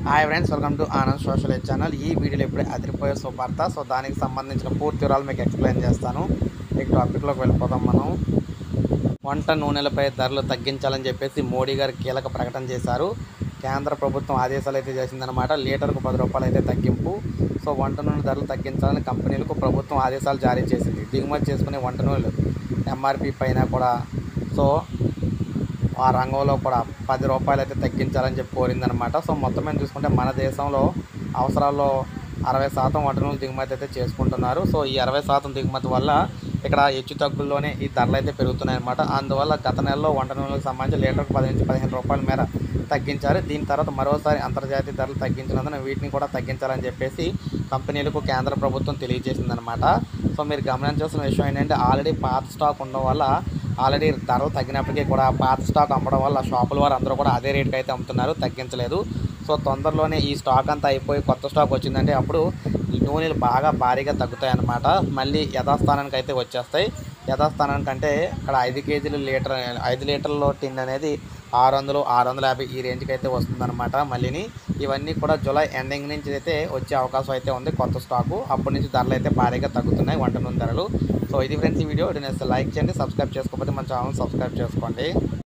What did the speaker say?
hi friends welcome to Anand social aid channel ఈ వీడియోలో ఇప్పుడే అదిరిపోయే శుభార్త సో దానికి సంబంధించిన పూర్తి వివరాలు మీకు ఎక్స్ప్లెయిన్ చేస్తాను ఇక టాపిక్లోకి వెళ్ళిపోదాం మనం వంట నూనెలపై ధరలు తగ్గించాలని చెప్పేసి మోడీ గారు కీలక ప్రకటన చేశారు కేంద్ర ప్రభుత్వం ఆదేశాలు అయితే చేసిందనమాట లీటర్కు పది రూపాయలు అయితే తగ్గింపు సో వంట నూనె ధరలు తగ్గించాలని కంపెనీలకు ప్రభుత్వం ఆదేశాలు జారీ చేసింది దిగుమతి చేసుకునే వంట నూనెలు ఎంఆర్పి పైన కూడా సో ఆ రంగంలో కూడా పది రూపాయలు అయితే తగ్గించాలని చెప్పి కోరిందనమాట సో మొత్తం మీద చూసుకుంటే మన దేశంలో అవసరాల్లో అరవై శాతం వంట నూనెలు దిగుమతి అయితే చేసుకుంటున్నారు సో ఈ అరవై శాతం దిగుమతి వల్ల ఇక్కడ హెచ్చు తగ్గుల్లోనే ఈ ధరలు అయితే పెరుగుతున్నాయి అనమాట అందువల్ల గత నెలలో వంట నూనెలకు సంబంధించి లీటర్కు పది నుంచి పదిహేను రూపాయల మేర తగ్గించారు దీని తర్వాత మరోసారి అంతర్జాతీయ ధరలు తగ్గించినందున వీటిని కూడా తగ్గించాలని చెప్పేసి కంపెనీలకు కేంద్ర ప్రభుత్వం తెలియజేసిందనమాట సో మీరు గమనించాల్సిన విషయం ఏంటంటే ఆల్రెడీ పాత స్టాక్ ఉండడం వల్ల ఆల్రెడీ ధరలు తగ్గినప్పటికీ కూడా పాత స్టాక్ అమ్మడం వల్ల షాపుల వారు అందరూ కూడా అదే రేటుకి అయితే అమ్ముతున్నారు తగ్గించలేదు సో తొందరలోనే ఈ స్టాక్ అంతా అయిపోయి కొత్త స్టాక్ వచ్చిందంటే అప్పుడు ఈ నూనెలు బాగా భారీగా తగ్గుతాయి అన్నమాట మళ్ళీ యథాస్థానానికి అయితే వచ్చేస్తాయి యథాస్థానానికి అంటే ఇక్కడ ఐదు కేజీలు లీటర్ ఐదు లీటర్ల టిన్ అనేది ఆరు వందలు ఆరు వందల యాభై ఈ రేంజ్కి అయితే వస్తుందన్నమాట మళ్ళీని ఇవన్నీ కూడా జూలై ఎండింగ్ నుంచి అయితే వచ్చే అవకాశం అయితే ఉంది కొత్త స్టాకు అప్పటి నుంచి ధరలు అయితే భారీగా తగ్గుతున్నాయి వంట నూనె ధరలు సో ఇది ఫ్రెండ్స్ ఈ వీడియో నేను లైక్ చేయండి సబ్స్క్రైబ్ చేసుకోకపోతే మన ఛానల్ సబ్స్క్రైబ్ చేసుకోండి